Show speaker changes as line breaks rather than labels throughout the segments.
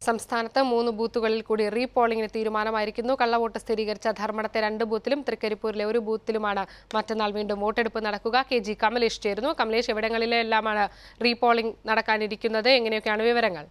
സംസ്ഥാനത്ത് മൂന്ന് ബൂത്തുകളിൽ കൂടി റീപോളിംഗിന് തീരുമാനമായിരിക്കുന്നു കള്ളവോട്ട് സ്ഥിരീകരിച്ച ധർമ്മടത്തെ രണ്ട് ബൂത്തിലും തൃക്കരിപ്പൂരിലെ ഒരു ബൂത്തിലുമാണ് മറ്റന്നാൾ വീണ്ടും വോട്ടെടുപ്പ് നടക്കുക കെ ജി കമലേഷ് ചേരുന്നു കമലേഷ് എവിടങ്ങളിലെല്ലാമാണ് റീപോളിംഗ് നടക്കാനിരിക്കുന്നത് എങ്ങനെയൊക്കെയാണ് വിവരങ്ങൾ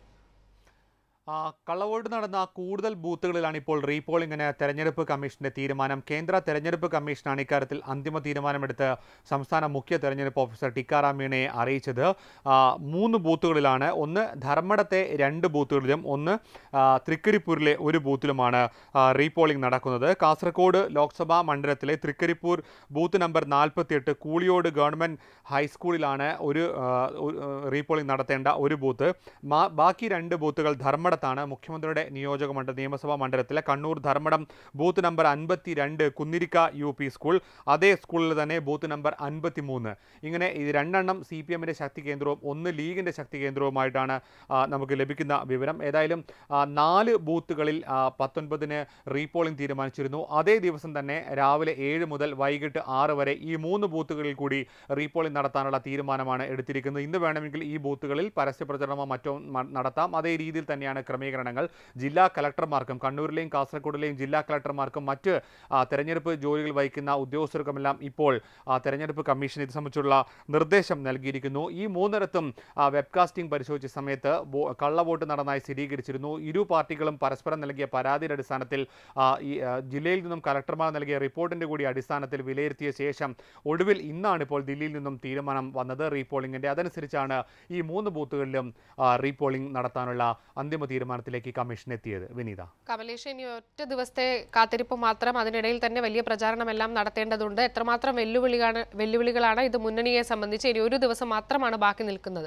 ആ, കള്ളവോട്ട് നടന്ന കൂടുതൽ ബൂത്തുകളിലാണ് ഇപ്പോൾ റീപോളിംഗിന് തെരഞ്ഞെടുപ്പ് കമ്മീഷന്റെ തീരുമാനം കേന്ദ്ര തെരഞ്ഞെടുപ്പ് കമ്മീഷനാണ് ഇക്കാര്യത്തിൽ അന്തിമ തീരുമാനമെടുത്ത് സംസ്ഥാന മുഖ്യ തെരഞ്ഞെടുപ്പ് ഓഫീസർ ടിക്കാറാം മീണയെ അറിയിച്ചത് ആ, മൂന്ന് ബൂത്തുകളിലാണ് ഒന്ന് ധർമ്മടത്തെ രണ്ട് ബൂത്തുകളിലും ഒന്ന് ആ, തൃക്കരിപ്പൂരിലെ ഒരു ബൂത്തിലുമാണ് ആ, റീപോളിംഗ് നടക്കുന്നത് കാസർഗോഡ് ലോക്സഭാ മണ്ഡലത്തിലെ തൃക്കരിപ്പൂർ ബൂത്ത് നമ്പർ നാൽപ്പത്തിയെട്ട് കൂളിയോട് ഗവൺമെൻറ് ഹൈസ്കൂളിലാണ് ഒരു ആ, ഒരു, ആ, റീപോളിംഗ് നടത്തേണ്ട ഒരു ബൂത്ത് മാ- ബാക്കി രണ്ട് ബൂത്തുകൾ ധർമ്മടത്താണ് മുഖ്യമന്ത്രിയുടെ നിയോജക മണ്ഡല നിയമസഭാ മണ്ഡലത്തിലെ കണ്ണൂർ ധർമ്മടം ബൂത്ത് നമ്പർ അൻപത്തി രണ്ട് കുന്നിരിക്ക യു പി സ്കൂൾ അതേ സ്കൂളിൽ തന്നെ ബൂത്ത് നമ്പർ അൻപത്തി മൂന്ന് ഇങ്ങനെ ഇത് രണ്ടെണ്ണം സി പി എമ്മിൻ്റെ ശക്തി കേന്ദ്രവും ഒന്ന് ലീഗിൻ്റെ ശക്തി കേന്ദ്രവുമായിട്ടാണ് ആ, നമുക്ക് ലഭിക്കുന്ന വിവരം ഏതായാലും ആ, നാല് ബൂത്തുകളിൽ ആ, പത്തൊൻപതിന് റീപോളിംഗ് തീരുമാനിച്ചിരുന്നു അതേ ദിവസം തന്നെ രാവിലെ ഏഴ് മുതൽ വൈകിട്ട് ആറ് വരെ ഈ മൂന്ന് ബൂത്തുകളിൽ കൂടി റീപോളിംഗ് നടത്താനുള്ള തീരുമാനമാണ് എടുത്തിരിക്കുന്നത് ഇന്ന് വേണമെങ്കിൽ ഈ ബൂത്തുകളിൽ പരസ്യ പ്രചരണമോ മറ്റോ മ- നടത്താം അതേ രീതിയിൽ തന്നെയാണ് ക്രമീകരണങ്ങൾ ജില്ലാ കളക്ടർമാർക്കും കണ്ണൂരിലെയും കാസർഗോഡിലെയും ജില്ലാ കളക്ടർമാർക്കും മറ്റ് ആ, തെരഞ്ഞെടുപ്പ് ജോലികൾ വഹിക്കുന്ന ഉദ്യോഗസ്ഥർക്കുമെല്ലാം ഇപ്പോൾ ആ, തെരഞ്ഞെടുപ്പ് കമ്മീഷൻ ഇത് സംബന്ധിച്ചുള്ള നിർദ്ദേശം നൽകിയിരിക്കുന്നു ഈ മൂന്നിടത്തും ആ, വെബ്കാസ്റ്റിംഗ് പരിശോധിച്ച സമയത്ത് വോ- കള്ളവോട്ട് നടന്നതായി സ്ഥിരീകരിച്ചിരുന്നു ഇരു പാർട്ടികളും പരസ്പരം നൽകിയ പരാതിയുടെ അടിസ്ഥാനത്തിൽ ആ, ഈ ആ, ജില്ലയിൽ നിന്നും കളക്ടർമാർ നൽകിയ റിപ്പോർട്ടിന്റെ കൂടി അടിസ്ഥാനത്തിൽ വിലയിരുത്തിയ ശേഷം ഒടുവിൽ ഇന്നാണ് ഇപ്പോൾ ദില്ലിയിൽ നിന്നും തീരുമാനം വന്നത് റീപോളിംഗിന്റെ അതനുസരിച്ചാണ് ഈ മൂന്ന് ബൂത്തുകളിലും ആ, റീപോളിംഗ് നടത്താനുള്ള അന്തിമ തീരുമാനത്തിലേക്ക് കമ്മീഷൻ എത്തിയത് വിനീത
കമലേഷ് ഇനി ഒറ്റ ദിവസത്തെ കാത്തിരിപ്പ് മാത്രം അതിനിടയിൽ തന്നെ വലിയ പ്രചാരണമെല്ലാം നടത്തേണ്ടതുണ്ട് എത്രമാത്രം വെല്ലുവിളിയാണ് വെല്ലുവിളികളാണ് ഇത് മുന്നണിയെ സംബന്ധിച്ച് ഇനി ഒരു ദിവസം മാത്രമാണ് ബാക്കി നിൽക്കുന്നത്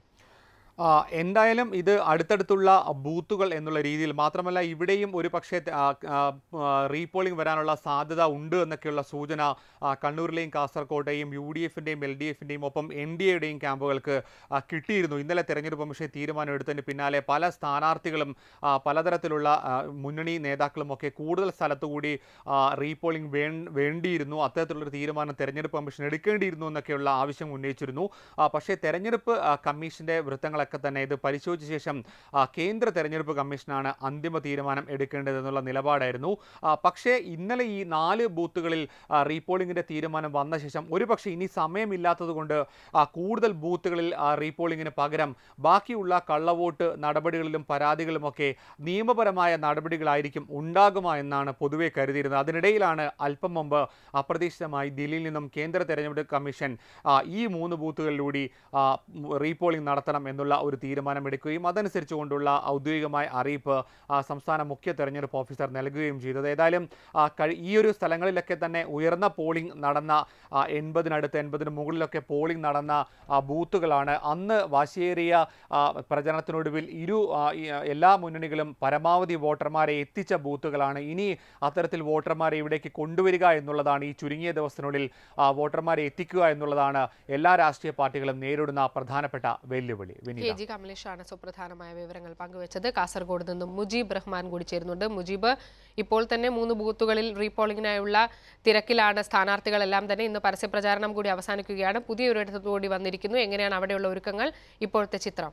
ആ, എന്തായാലും ഇത് അടുത്തടുത്തുള്ള ബൂത്തുകൾ എന്നുള്ള രീതിയിൽ മാത്രമല്ല ഇവിടെയും ഒരു പക്ഷേ ആ, ആ, ആ, റീപോളിംഗ് വരാനുള്ള സാധ്യത ഉണ്ട് എന്നൊക്കെയുള്ള സൂചന ആ, കണ്ണൂരിലെയും കാസർകോട്ടെയും യു ഡി എഫിൻ്റെയും എൽ ഡി എഫിൻ്റെയും ഒപ്പം എൻ ഡി എയുടെയും ക്യാമ്പുകൾക്ക് ആ, കിട്ടിയിരുന്നു ഇന്നലെ തെരഞ്ഞെടുപ്പ് കമ്മീഷൻ തീരുമാനം എടുത്തതിന് പിന്നാലെ പല സ്ഥാനാർത്ഥികളും ആ, പലതരത്തിലുള്ള ആ, മുന്നണി നേതാക്കളും ഒക്കെ കൂടുതൽ സ്ഥലത്തുകൂടി ആ, റീപോളിംഗ് വേ വേണ്ടിയിരുന്നു അത്തരത്തിലുള്ളൊരു തീരുമാനം തെരഞ്ഞെടുപ്പ് കമ്മീഷൻ എടുക്കേണ്ടിയിരുന്നു എന്നൊക്കെയുള്ള ആവശ്യം ഉന്നയിച്ചിരുന്നു ആ, പക്ഷേ തെരഞ്ഞെടുപ്പ് ആ, കമ്മീഷന്റെ വൃത്തങ്ങളൊക്കെ തന്നെ ഇത് പരിശോധിച്ച ശേഷം ആ, കേന്ദ്ര തെരഞ്ഞെടുപ്പ് കമ്മീഷനാണ് അന്തിമ തീരുമാനം എടുക്കേണ്ടതെന്നുള്ള നിലപാടായിരുന്നു ആ, പക്ഷേ ഇന്നലെ ഈ നാല് ബൂത്തുകളിൽ ആ, റീപോളിംഗിന്റെ തീരുമാനം വന്ന ശേഷം ഒരുപക്ഷെ ഇനി സമയമില്ലാത്തതുകൊണ്ട് ആ, കൂടുതൽ ബൂത്തുകളിൽ ആ, റീപോളിംഗിന് പകരം ബാക്കിയുള്ള കള്ളവോട്ട് നടപടികളിലും പരാതികളുമൊക്കെ നിയമപരമായ നടപടികളായിരിക്കും ഉണ്ടാകുക എന്നാണ് പൊതുവെ കരുതിയിരുന്നത് അതിനിടയിലാണ് അല്പം മുമ്പ് അപ്രതീക്ഷിതമായി ദില്ലിയിൽ നിന്നും കേന്ദ്ര തെരഞ്ഞെടുപ്പ് കമ്മീഷൻ ആ, ഈ മൂന്ന് ബൂത്തുകളിലൂടെ ആ, ഉം, റീപോളിംഗ് നടത്തണം എന്നുള്ള ഒരു തീരുമാനമെടുക്കുകയും അതനുസരിച്ചുകൊണ്ടുള്ള ഔദ്യോഗികമായ അറിയിപ്പ് ആ, സംസ്ഥാന മുഖ്യ തെരഞ്ഞെടുപ്പ് ഓഫീസർ നൽകുകയും ചെയ്തത് ഏതായാലും ആ, കഴി- ഈ ഒരു സ്ഥലങ്ങളിലൊക്കെ തന്നെ ഉയർന്ന പോളിംഗ് നടന്ന ആ, എൺപതിനടുത്ത് എൺപതിന് മുകളിലൊക്കെ പോളിംഗ് നടന്ന ആ, ബൂത്തുകളാണ് അന്ന് വാശിയേറിയ ആ, പ്രചരണത്തിനൊടുവിൽ ഇരു ആ, ഈ, ആ, എല്ലാ മുന്നണികളും പരമാവധി വോട്ടർമാരെ എത്തിച്ച ബൂത്തുകളാണ് ഇനി അത്തരത്തിൽ വോട്ടർമാരെ ഇവിടേക്ക് കൊണ്ടുവരിക എന്നുള്ളതാണ് ഈ ചുരുങ്ങിയ ദിവസത്തിനുള്ളിൽ ആ, വോട്ടർമാരെ എത്തിക്കുക എന്നുള്ളതാണ് എല്ലാ രാഷ്ട്രീയ പാർട്ടികളും നേരിടുന്ന പ്രധാനപ്പെട്ട വെല്ലുവിളി
കെ
വിനീത
ജി കമലേഷാണ് സുപ്രധാനമായ വിവരങ്ങൾ പങ്കുവച്ചത് കാസർഗോഡ് നിന്നും മുജീബ് റഹ്മാൻ കൂടി ചേരുന്നുണ്ട് മുജീബ് ഇപ്പോൾ തന്നെ മൂന്ന് ബൂത്തുകളിൽ റീപോളിംഗിനായുള്ള തിരക്കിലാണ് സ്ഥാനാർത്ഥികളെല്ലാം തന്നെ ഇന്ന് പരസ്യപ്രചാരണം കൂടി അവസാനിക്കുകയാണ് പുതിയൊരു ഇടത്തു കൂടി വന്നിരിക്കുന്നു എങ്ങനെയാണ് അവിടെയുള്ള ഒരുക്കങ്ങൾ ഇപ്പോഴത്തെ ചിത്രം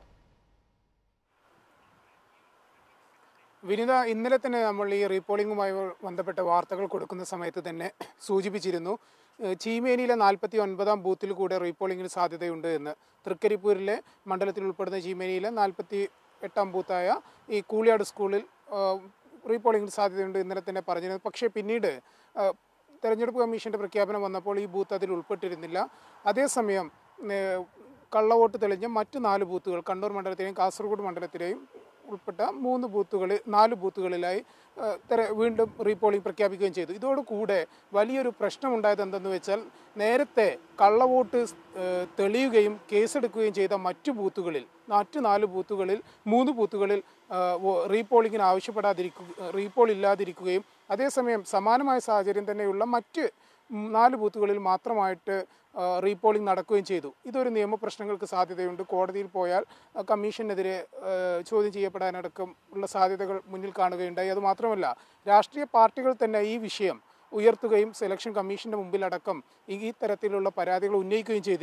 വിനിത ഇന്നലെ തന്നെ നമ്മൾ ഈ റീപോളിംഗുമായി ബന്ധപ്പെട്ട വാർത്തകൾ കൊടുക്കുന്ന സമയത്ത് തന്നെ സൂചിപ്പിച്ചിരുന്നു ഏഹ് ചീമേനിയിലെ നാൽപ്പത്തി ഒൻപതാം ബൂത്തിൽ കൂടെ റീപോളിംഗിന് സാധ്യതയുണ്ട് എന്ന് തൃക്കരിപ്പൂരിലെ മണ്ഡലത്തിൽ ഉൾപ്പെടുന്ന ചീമേനിയിലെ നാൽപ്പത്തി എട്ടാം ബൂത്തായ ഈ കൂളിയാട് സ്കൂളിൽ ആഹ് റീപോളിംഗിന് സാധ്യതയുണ്ട് ഇന്നലെ തന്നെ പറഞ്ഞിരുന്നു പക്ഷേ പിന്നീട് ആഹ് തെരഞ്ഞെടുപ്പ് കമ്മീഷൻ്റെ പ്രഖ്യാപനം വന്നപ്പോൾ ഈ ബൂത്ത് അതിൽ ഉൾപ്പെട്ടിരുന്നില്ല അതേസമയം ഏഹ് കള്ളവോട്ട് തെളിഞ്ഞ മറ്റ് നാല് ബൂത്തുകൾ കണ്ണൂർ മണ്ഡലത്തിലെയും കാസർഗോഡ് മണ്ഡലത്തിലെയും ഉൾപ്പെട്ട മൂന്ന് ബൂത്തുകളിൽ നാല് ബൂത്തുകളിലായി ഏഹ്, തെര- വീണ്ടും റീപോളിംഗ് പ്രഖ്യാപിക്കുകയും ചെയ്തു ഇതോടുകൂടെ വലിയൊരു പ്രശ്നമുണ്ടായത് എന്തെന്ന് വെച്ചാൽ നേരത്തെ കള്ളവോട്ട് ഏഹ്, തെളിയുകയും കേസെടുക്കുകയും ചെയ്ത മറ്റു ബൂത്തുകളിൽ മറ്റ് നാല് ബൂത്തുകളിൽ മൂന്ന് ബൂത്തുകളിൽ ഏഹ്, വോ- റീപോളിങ്ങിന് ആവശ്യപ്പെടാതിരിക്കുക റീപോൾ ഇല്ലാതിരിക്കുകയും അതേസമയം സമാനമായ സാഹചര്യം തന്നെയുള്ള മറ്റ് ഉം, നാല് ബൂത്തുകളിൽ മാത്രമായിട്ട് ആ, റീപോളിംഗ് നടക്കുകയും ചെയ്തു ഇതൊരു നിയമപ്രശ്നങ്ങൾക്ക് സാധ്യതയുണ്ട് കോടതിയിൽ പോയാൽ ആ, കമ്മീഷനെതിരെ ആ, ചോദ്യം ചെയ്യപ്പെടാനടക്കം ഉള്ള സാധ്യതകൾ മുന്നിൽ കാണുകയുണ്ടായി അതുമാത്രമല്ല രാഷ്ട്രീയ പാർട്ടികൾ തന്നെ ഈ വിഷയം ഉയർത്തുകയും സെലക്ഷൻ കമ്മീഷന്റെ മുമ്പിലടക്കം ഈ ഈ തരത്തിലുള്ള പരാതികൾ ഉന്നയിക്കുകയും ചെയ്തിരുന്നു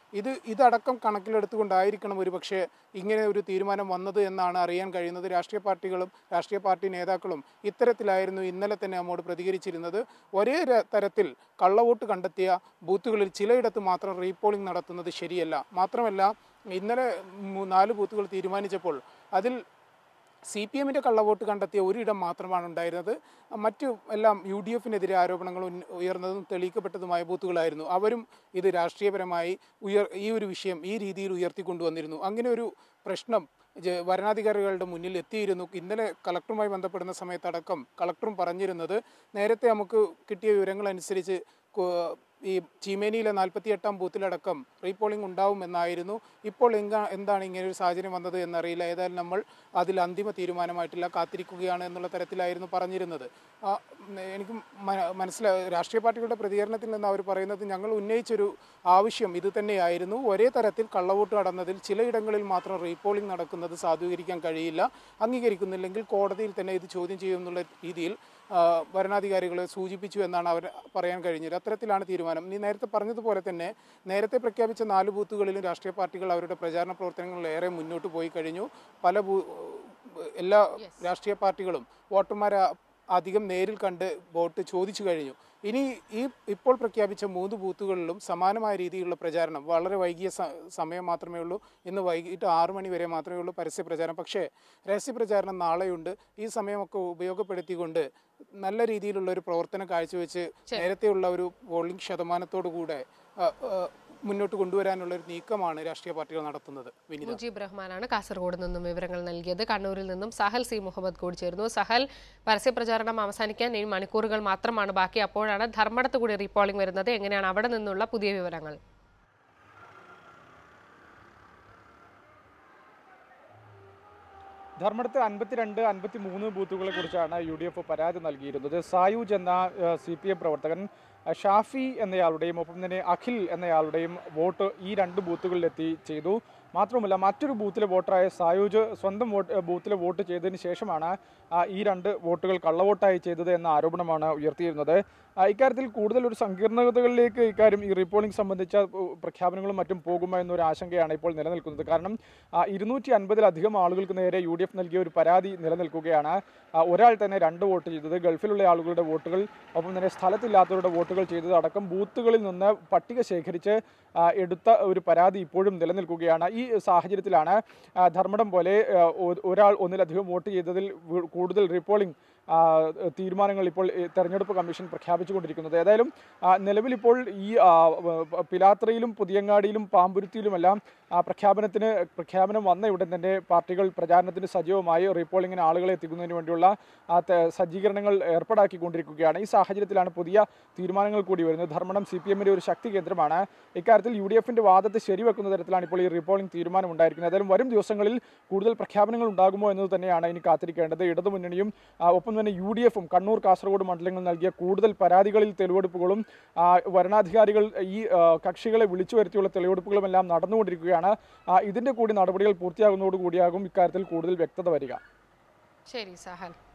ഇത് ഇതടക്കം കണക്കിലെടുത്തുകൊണ്ടായിരിക്കണം ഒരു പക്ഷേ ഇങ്ങനെ ഒരു തീരുമാനം വന്നത് എന്നാണ് അറിയാൻ കഴിയുന്നത് രാഷ്ട്രീയ പാർട്ടികളും രാഷ്ട്രീയ പാർട്ടി നേതാക്കളും ഇത്തരത്തിലായിരുന്നു ഇന്നലെ തന്നെ നമ്മോട് പ്രതികരിച്ചിരുന്നത് ഒരേ ര- തരത്തിൽ കള്ളവോട്ട് കണ്ടെത്തിയ ബൂത്തുകളിൽ ചിലയിടത്ത് മാത്രം റീപോളിംഗ് നടത്തുന്നത് ശരിയല്ല മാത്രമല്ല ഇന്നലെ മൂ- നാല് ബൂത്തുകൾ തീരുമാനിച്ചപ്പോൾ അതിൽ സി പി എമ്മിൻ്റെ കള്ളവോട്ട് കണ്ടെത്തിയ ഒരിടം മാത്രമാണ് ഉണ്ടായിരുന്നത് മറ്റു എല്ലാം യു ഡി എഫിനെതിരെ ആരോപണങ്ങൾ ഉന്ന- ഉയർന്നതും തെളിയിക്കപ്പെട്ടതുമായ ബൂത്തുകളായിരുന്നു അവരും ഇത് രാഷ്ട്രീയപരമായി ഉയർ ഈ ഒരു വിഷയം ഈ രീതിയിൽ ഉയർത്തിക്കൊണ്ടുവന്നിരുന്നു അങ്ങനെ ഒരു പ്രശ്നം ജ- വരണാധികാരികളുടെ മുന്നിൽ എത്തിയിരുന്നു ഇന്നലെ കളക്ടറുമായി ബന്ധപ്പെടുന്ന സമയത്തടക്കം കളക്ടറും പറഞ്ഞിരുന്നത് നേരത്തെ നമുക്ക് കിട്ടിയ വിവരങ്ങൾ അനുസരിച്ച് കോ- ഈ ചീമേനിയിലെ നാൽപ്പത്തി എട്ടാം ബൂത്തിലടക്കം റീപോളിംഗ് ഉണ്ടാവുമെന്നായിരുന്നു ഇപ്പോൾ എങ്കാ എന്താണ് ഇങ്ങനെ ഒരു സാഹചര്യം വന്നത് എന്നറിയില്ല ഏതായാലും നമ്മൾ അതിൽ അന്തിമ തീരുമാനമായിട്ടില്ല കാത്തിരിക്കുകയാണ് എന്നുള്ള തരത്തിലായിരുന്നു പറഞ്ഞിരുന്നത് ആ, ഉം, എനിക്ക് മ- മനസ്സിലായി രാഷ്ട്രീയ പാർട്ടികളുടെ പ്രതികരണത്തിൽ നിന്ന് അവർ പറയുന്നത് ഞങ്ങൾ ഉന്നയിച്ചൊരു ആവശ്യം ഇത് തന്നെയായിരുന്നു ഒരേ തരത്തിൽ കള്ളവോട്ട് നടന്നതിൽ ചിലയിടങ്ങളിൽ മാത്രം റീപോളിംഗ് നടക്കുന്നത് സാധൂകരിക്കാൻ കഴിയില്ല അംഗീകരിക്കുന്നില്ലെങ്കിൽ കോടതിയിൽ തന്നെ ഇത് ചോദ്യം ചെയ്യുമെന്നുള്ള രീതിയിൽ ആ, ഭരണാധികാരികളെ സൂചിപ്പിച്ചു എന്നാണ് അവർ പറയാൻ കഴിഞ്ഞത് അത്തരത്തിലാണ് തീരുമാനം നീ നേരത്തെ പറഞ്ഞതുപോലെ തന്നെ നേരത്തെ പ്രഖ്യാപിച്ച നാല് ബൂത്തുകളിലും രാഷ്ട്രീയ പാർട്ടികൾ അവരുടെ പ്രചാരണ പ്രവർത്തനങ്ങളിൽ ഏറെ മുന്നോട്ട് പോയി കഴിഞ്ഞു പല ബൂ എല്ലാ രാഷ്ട്രീയ പാർട്ടികളും വോട്ടർമാരെ അധികം നേരിൽ കണ്ട് വോട്ട് ചോദിച്ചു കഴിഞ്ഞു ഇനി ഈ ഇപ്പോൾ പ്രഖ്യാപിച്ച മൂന്ന് ബൂത്തുകളിലും സമാനമായ രീതിയിലുള്ള പ്രചാരണം വളരെ വൈകിയ സ- സമയം മാത്രമേ ഉള്ളൂ ഇന്ന് വൈകിട്ട് ആറു മണി വരെ മാത്രമേ ഉള്ളൂ പരസ്യ പ്രചാരണം പക്ഷേ രഹസ്യ പ്രചാരണം നാളെയുണ്ട് ഈ സമയമൊക്കെ ഉപയോഗപ്പെടുത്തിക്കൊണ്ട് നല്ല രീതിയിലുള്ള ഒരു പ്രവർത്തനം കാഴ്ചവെച്ച് നേരത്തെയുള്ള ഒരു പോളിംഗ് ശതമാനത്തോടു കൂടെ ആ, ആ, മുന്നോട്ട് കൊണ്ടുവരാനുള്ള ഒരു നീക്കമാണ് രാഷ്ട്രീയ പാർട്ടികൾ നടത്തുന്നത് വിനിത
മുജീബ് റഹ്മാനാണ് കാസർഗോഡ് നിന്നും വിവരങ്ങൾ നൽകിയത് കണ്ണൂരിൽ നിന്നും സഹൽ സി മുഹമ്മദ് കൂടി ചേർന്നു സഹൽ പരസ്യപ്രചാരണം അവസാനിക്കാൻ ഇനി മണിക്കൂറുകൾ മാത്രമാണ് ബാക്കി അപ്പോഴാണ് ധർമ്മടത്ത് കൂടി റീപോളിംഗ് വരുന്നത് എങ്ങനെയാണ് അവിടെ നിന്നുള്ള പുതിയ വിവരങ്ങൾ
ധർമ്മടത്ത് അൻപത്തിരണ്ട് അൻപത്തി മൂന്ന് ബൂത്തുകളെ കുറിച്ചാണ് യു ഡി എഫ് പരാതി നൽകിയിരുന്നത് സായൂജ് എന്ന സി പി എം പ്രവർത്തകൻ അഹ് ഷാഫി എന്നയാളുടെയും ഒപ്പം തന്നെ അഖിൽ എന്നയാളുടെയും വോട്ട് ഈ രണ്ട് ബൂത്തുകളിലെത്തി ചെയ്തു മാത്രമല്ല മറ്റൊരു ബൂത്തിലെ വോട്ടറായ സായൂജ് സ്വന്തം വോട്ട് ബൂത്തിലെ വോട്ട് ചെയ്തതിന് ശേഷമാണ് ആ, ഈ രണ്ട് വോട്ടുകൾ കള്ളവോട്ടായി ചെയ്തത് എന്ന ആരോപണമാണ് ഉയർത്തിയിരുന്നത് ആ, ഇക്കാര്യത്തിൽ കൂടുതൽ ഒരു സങ്കീർണതകളിലേക്ക് ഇക്കാര്യം ഈ റീപോളിംഗ് സംബന്ധിച്ച ഉ, പ്രഖ്യാപനങ്ങളും മറ്റും പോകുമോ എന്നൊരു ആശങ്കയാണ് ഇപ്പോൾ നിലനിൽക്കുന്നത് കാരണം ഇരുന്നൂറ്റി അൻപതിലധികം ആളുകൾക്ക് നേരെ യു ഡി എഫ് നൽകിയ ഒരു പരാതി നിലനിൽക്കുകയാണ് ആ, ഒരാൾ തന്നെ രണ്ട് വോട്ട് ചെയ്തത് ഗൾഫിലുള്ള ആളുകളുടെ വോട്ടുകൾ ഒപ്പം തന്നെ സ്ഥലത്തില്ലാത്തവരുടെ വോട്ടുകൾ ചെയ്തത് അടക്കം ബൂത്തുകളിൽ നിന്ന് പട്ടിക ശേഖരിച്ച് ആ, എടുത്ത ഒരു പരാതി ഇപ്പോഴും നിലനിൽക്കുകയാണ് ഈ സാഹചര്യത്തിലാണ് ആ, ധർമ്മടം പോലെ ആ, ഒ- ഒരാൾ ഒന്നിലധികം വോട്ട് ചെയ്തതിൽ വി- കൂടുതൽ റീപോളിംഗ് ആ, തീരുമാനങ്ങൾ ഇപ്പോൾ ഈ തെരഞ്ഞെടുപ്പ് കമ്മീഷൻ പ്രഖ്യാപിച്ചുകൊണ്ടിരിക്കുന്നത് ഏതായാലും ആ, നിലവിലിപ്പോൾ ഈ ആ, വ- പിലാത്രയിലും പുതിയങ്ങാടിയിലും പാമ്പുരുത്തിയിലുമെല്ലാം ആ, പ്രഖ്യാപനത്തിന് പ്രഖ്യാപനം വന്ന ഉടൻ തന്നെ പാർട്ടികൾ പ്രചാരണത്തിന് സജീവമായി റീപോളിങ്ങിന് ആളുകളെ എത്തിക്കുന്നതിന് വേണ്ടിയുള്ള ആ, ത- സജ്ജീകരണങ്ങൾ ഏർപ്പാടാക്കിക്കൊണ്ടിരിക്കുകയാണ് ഈ സാഹചര്യത്തിലാണ് പുതിയ തീരുമാനങ്ങൾ കൂടി വരുന്നത് ധർമ്മടം സി പി എമ്മിൻ്റെ ഒരു ശക്തി കേന്ദ്രമാണ് ഇക്കാര്യത്തിൽ യു ഡി എഫിൻ്റെ വാദത്തെ ശരിവെക്കുന്ന തരത്തിലാണ് ഇപ്പോൾ ഈ റീപോളിംഗ് തീരുമാനം ഉണ്ടായിരിക്കുന്നത് ഏതായാലും വരും ദിവസങ്ങളിൽ കൂടുതൽ പ്രഖ്യാപനങ്ങൾ ഉണ്ടാകുമോ എന്നത് തന്നെയാണ് ഇനി കാത്തിരിക്കേണ്ടത് ഇടതുമുന്നണിയും ആ, ഒപ്പം തന്നെ യു ഡി എഫും കണ്ണൂർ കാസർഗോഡ് മണ്ഡലങ്ങൾ നൽകിയ കൂടുതൽ പരാതികളിൽ തെളിവെടുപ്പുകളും ആ, വരണാധികാരികൾ ഈ ആ, കക്ഷികളെ വിളിച്ചു വരുത്തിയുള്ള തെളിവെടുപ്പുകളും എല്ലാം നടന്നുകൊണ്ടിരിക്കുകയാണ് ആ, ഇതിന്റെ കൂടി നടപടികൾ പൂർത്തിയാകുന്നതോടുകൂടിയാകും ഇക്കാര്യത്തിൽ കൂടുതൽ വ്യക്തത വരിക
ശരി സഹൽ